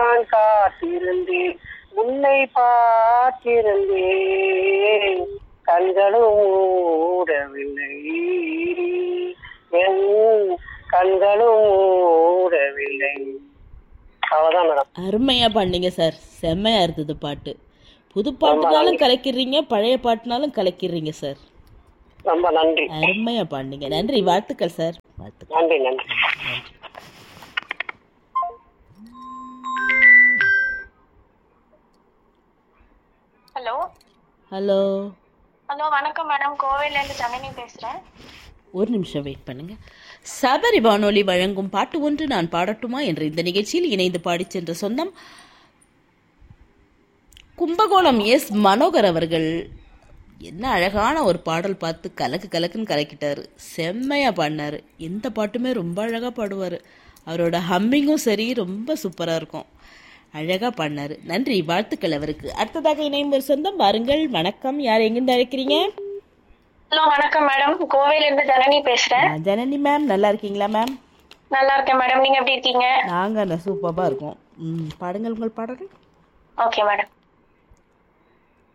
நான் காத்திருந்தேன் உன்னை பார்த்திருந்தேன் கண்களும் மூடவில்லை என் கண்களும் மூடவில்லை அவ்வளவுதான் மேடம் அருமையா பண்ணீங்க சார் செம்மையா இருந்தது பாட்டு புது பாட்டுனாலும் கலக்கிறீங்க பழைய பாட்டுனாலும் கலக்கிறீங்க சார் ரொம்ப நன்றி அருமையா பாடுனீங்க நன்றி வாழ்த்துக்கள் சார் வாழ்த்துக்கள் நன்றி நன்றி ஹலோ ஹலோ ஹலோ வணக்கம் மேடம் கோவையிலேருந்து ஜனனி பேசுகிறேன் ஒரு நிமிஷம் வெயிட் பண்ணுங்க சபரி வானொலி வழங்கும் பாட்டு ஒன்று நான் பாடட்டுமா என்ற இந்த நிகழ்ச்சியில் இணைந்து பாடிச் சென்ற சொந்தம் கும்பகோணம் எஸ் மனோகர் அவர்கள் என்ன அழகான ஒரு பாடல் பார்த்து கலக்கு கலக்குன்னு கலக்கிட்டாரு செம்மையா பாடினாரு எந்த பாட்டுமே ரொம்ப அழகா பாடுவார் அவரோட ஹம்மிங்கும் சரி ரொம்ப சூப்பரா இருக்கும் அழகா பாடினாரு நன்றி வாழ்த்துக்கள் அவருக்கு அடுத்ததாக இணையும் ஒரு சொந்தம் வாருங்கள் வணக்கம் யார் எங்கிருந்து அழைக்கிறீங்க ஹலோ வணக்கம் மேடம் கோவையிலேருந்து ஜனனி பேசுகிறேன் ஆ, ஜனனி மேம் நல்லா இருக்கீங்களா மேம் நல்லா இருக்கேன் மேடம் நீங்கள் எப்படி இருக்கீங்க நாங்கள் சூப்பராக இருக்கோம் ம் பாடுங்கள் உங்கள் பாடல்கள் ஓகே மேடம்